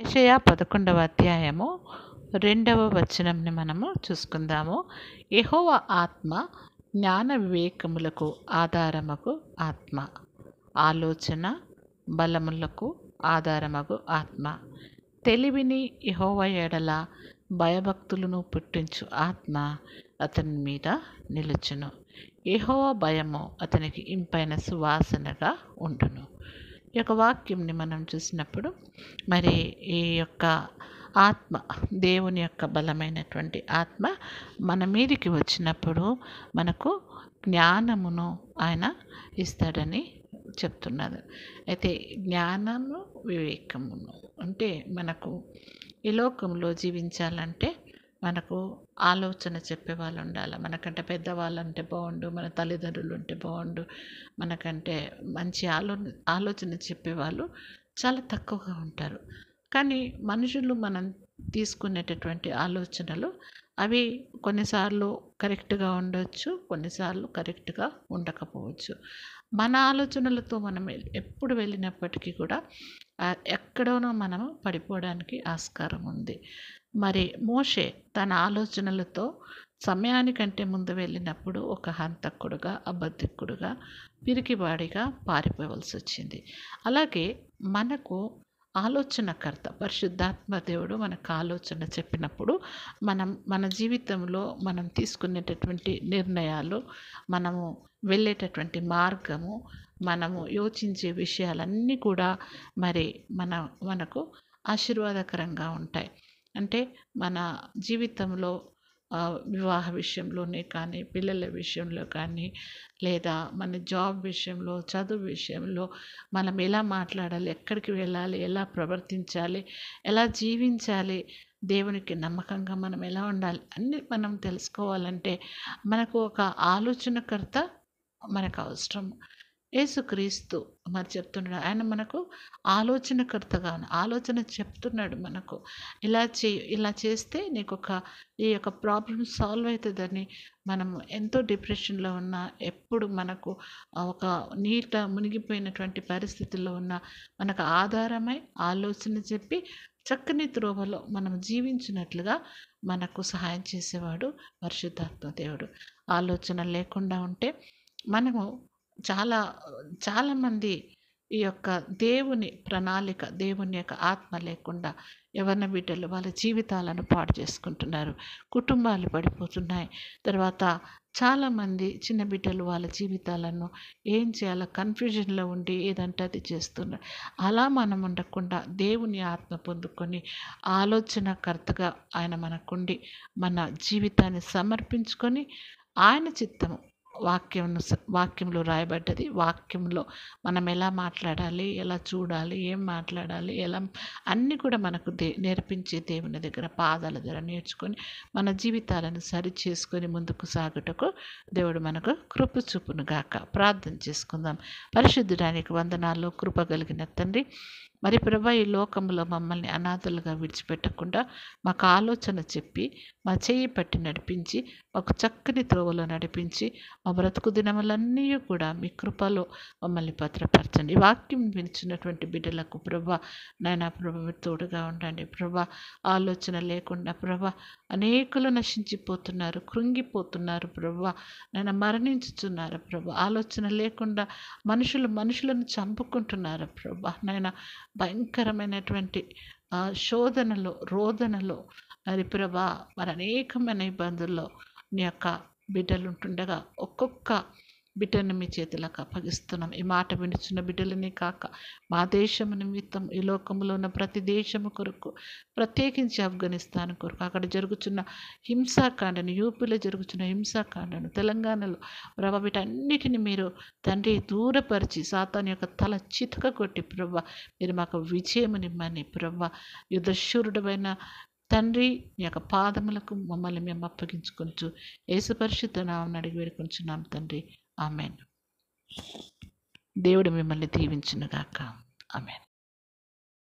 యెషయా పదకొండవ అధ్యాయము రెండవ వచనంని మనము చూసుకుందాము యెహోవా ఆత్మ జ్ఞాన వివేకములకు ఆధారమగు ఆత్మ ఆలోచన బలములకు ఆధారమగు ఆత్మ తెలివిని యెహోవా ఎడల భయభక్తులను పుట్టించు ఆత్మ అతని మీద నిలుచును యెహోవా భయము అతనికి ఇంపైన సువాసనగా ఉండును ఈ యొక్క వాక్యంని మనం చూసినప్పుడు మరి ఈ యొక్క ఆత్మ దేవుని యొక్క బలమైనటువంటి ఆత్మ మన మీదికి వచ్చినప్పుడు మనకు జ్ఞానమును ఆయన ఇస్తాడని చెప్తున్నారు అయితే జ్ఞానము వివేకమును అంటే మనకు ఈ లోకంలో జీవించాలంటే మనకు ఆలోచన చెప్పే వాళ్ళు ఉండాలి మనకంటే పెద్దవాళ్ళు అంటే బాగుండు మన తల్లిదండ్రులు ఉంటే బాగుండు మనకంటే మంచి ఆలో ఆలోచన చెప్పేవాళ్ళు చాలా తక్కువగా ఉంటారు కానీ మనుషులు మనం తీసుకునేటటువంటి ఆలోచనలు అవి కొన్నిసార్లు కరెక్ట్గా ఉండొచ్చు కొన్నిసార్లు కరెక్ట్గా ఉండకపోవచ్చు మన ఆలోచనలతో మనం ఎప్పుడు వెళ్ళినప్పటికీ కూడా ఎక్కడోనో మనము పడిపోవడానికి ఆస్కారం ఉంది మరి మోషే తన ఆలోచనలతో సమయానికంటే ముందు వెళ్ళినప్పుడు ఒక హంతకుడుగా అబద్ధికుడుగా పిరికివాడిగా పారిపోవలసి వచ్చింది అలాగే మనకు ఆలోచనకర్త పరిశుద్ధాత్మ దేవుడు మనకు ఆలోచన చెప్పినప్పుడు మనం మన జీవితంలో మనం తీసుకునేటటువంటి నిర్ణయాలు మనము వెళ్ళేటటువంటి మార్గము మనము యోచించే విషయాలన్నీ కూడా మరి మన మనకు ఆశీర్వాదకరంగా ఉంటాయి అంటే మన జీవితంలో వివాహ విషయంలోనే కానీ పిల్లల విషయంలో కానీ లేదా మన జాబ్ విషయంలో చదువు విషయంలో మనం ఎలా మాట్లాడాలి ఎక్కడికి వెళ్ళాలి ఎలా ప్రవర్తించాలి ఎలా జీవించాలి దేవునికి నమ్మకంగా మనం ఎలా ఉండాలి అన్నీ మనం తెలుసుకోవాలంటే మనకు ఒక ఆలోచనకర్త మనకు అవసరం యేసుక్రీస్తు మరి చెప్తున్నాడు ఆయన మనకు ఆలోచనకర్తగా ఆలోచన చెప్తున్నాడు మనకు ఇలా చే ఇలా చేస్తే నీకు ఒక ఈ యొక్క ప్రాబ్లమ్ సాల్వ్ అవుతుందని మనం ఎంతో డిప్రెషన్లో ఉన్న ఎప్పుడు మనకు ఒక నీట మునిగిపోయినటువంటి పరిస్థితుల్లో ఉన్న మనకు ఆధారమై ఆలోచన చెప్పి చక్కని త్రోవలో మనం జీవించినట్లుగా మనకు సహాయం చేసేవాడు పరిశుద్ధాత్మ దేవుడు ఆలోచన లేకుండా ఉంటే మనము చాలా చాలామంది ఈ యొక్క దేవుని ప్రణాళిక దేవుని యొక్క ఆత్మ లేకుండా యవన బిడ్డలు వాళ్ళ జీవితాలను పాడు చేసుకుంటున్నారు కుటుంబాలు పడిపోతున్నాయి తర్వాత చాలామంది చిన్న బిడ్డలు వాళ్ళ జీవితాలను ఏం చేయాలో కన్ఫ్యూజన్లో ఉండి ఏదంటే అది చేస్తున్నారు అలా మనం ఉండకుండా దేవుని ఆత్మ పొందుకొని ఆలోచనకర్తగా ఆయన మనకుండి మన జీవితాన్ని సమర్పించుకొని ఆయన చిత్తము వాక్యం వాక్యంలో రాయబడ్డది వాక్యంలో మనం ఎలా మాట్లాడాలి ఎలా చూడాలి ఏం మాట్లాడాలి ఎలా అన్నీ కూడా మనకు దే నేర్పించే దేవుని దగ్గర పాదాల దగ్గర నేర్చుకొని మన జీవితాలను సరి చేసుకొని ముందుకు సాగుటకు దేవుడు మనకు కృప చూపును గాక ప్రార్థన చేసుకుందాం పరిశుద్ధుడానికి వందనాల్లో కృప కలిగిన తండ్రి మరి ప్రభా ఈ లోకంలో మమ్మల్ని అనాథలుగా విడిచిపెట్టకుండా మాకు ఆలోచన చెప్పి మా చేయి పట్టి నడిపించి మాకు చక్కని త్రోవలో నడిపించి మా బ్రతుకు దినములన్నీ కూడా మీ కృపలో మమ్మల్ని భద్రపరచండి వాక్యం వినిచినటువంటి బిడ్డలకు ప్రభా నాయన ప్రభు తోడుగా ఉండండి ప్రభా ఆలోచన లేకుండా ప్రభా అనేకులు నశించిపోతున్నారు కృంగిపోతున్నారు ప్రభా నేను మరణించుతున్నారు ప్రభా ఆలోచన లేకుండా మనుషులు మనుషులను చంపుకుంటున్నారు ప్రభా నాయన భయంకరమైనటువంటి శోధనలో రోదనలో మరి ప్రభా మరి అనేకమైన ఇబ్బందుల్లో నీ యొక్క బిడ్డలు ఉంటుండగా ఒక్కొక్క బిడ్డను మీ చేతులకు అప్పగిస్తున్నాం ఈ మాట వినిచున్న బిడ్డలని కాక మా దేశము నిమిత్తం ఈ లోకంలో ఉన్న ప్రతి దేశము కొరకు ప్రత్యేకించి ఆఫ్ఘనిస్తాన్ కొరకు అక్కడ జరుగుతున్న హింసాకాండను యూపీలో జరుగుతున్న హింసాకాండను తెలంగాణలో ప్రభా వీటన్నిటిని మీరు తండ్రి దూరపరిచి సాతాన్ యొక్క తల చితక కొట్టి ప్రభా మీరు మాకు విజయమునిమ్మని ప్రభా యుద్ధశూరుడమైన తండ్రి మీ యొక్క పాదములకు మమ్మల్ని మేము అప్పగించుకొంచు యేసు పరిశుద్ధ నామని అడిగి వేడుకొంచున్నాం తండ్రి ఆమెన్ దేవుడు మిమ్మల్ని దీవించునుగాక ఆమెన్